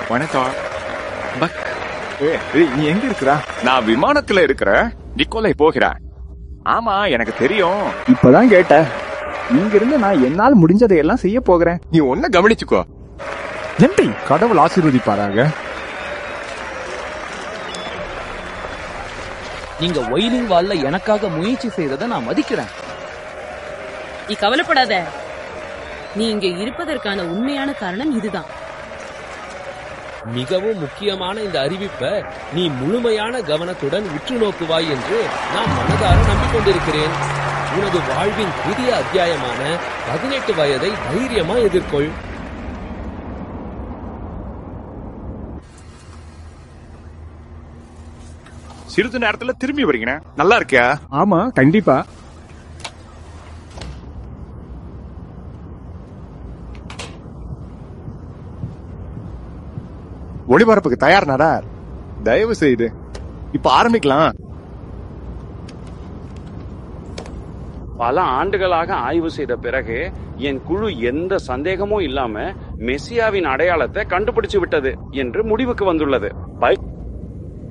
வணக்கம் பக் ஏய், ஏய், நீ எங்க இருக்கிறா நான் விமானத்துல இருக்கிறேன் நிக்கோலை போகிறேன் ஆமா எனக்கு தெரியும் இப்பதான் கேட்ட இங்க இருந்து நான் என்னால் முடிஞ்சதை எல்லாம் செய்ய போகிறேன் நீ ஒன்ன கவனிச்சுக்கோ நன்றி கடவுள் ஆசீர்வதிப்பாராக நீங்க ஒயிலிங் வால்ல எனக்காக முயற்சி செய்ததை நான் மதிக்கிறேன் நீ கவலைப்படாத நீ இங்க இருப்பதற்கான உண்மையான காரணம் இதுதான் மிகவும் முக்கியமான இந்த அறிவிப்பை நீ முழுமையான கவனத்துடன் உற்று நோக்குவாய் என்று நான் மனதார நம்பிக்கொண்டிருக்கிறேன் உனது வாழ்வின் புதிய அத்தியாயமான பதினெட்டு வயதை தைரியமா எதிர்கொள் சிறிது நேரத்துல திரும்பி வரீங்க நல்லா இருக்கியா ஆமா கண்டிப்பா ஒளிபரப்புக்கு தயார் நடார் தயவு செய்து இப்ப ஆரம்பிக்கலாம் பல ஆண்டுகளாக ஆய்வு செய்த பிறகு என் குழு எந்த சந்தேகமும் இல்லாம மெஸ்ஸியாவின் அடையாளத்தை கண்டுபிடிச்சு விட்டது என்று முடிவுக்கு வந்துள்ளது பை-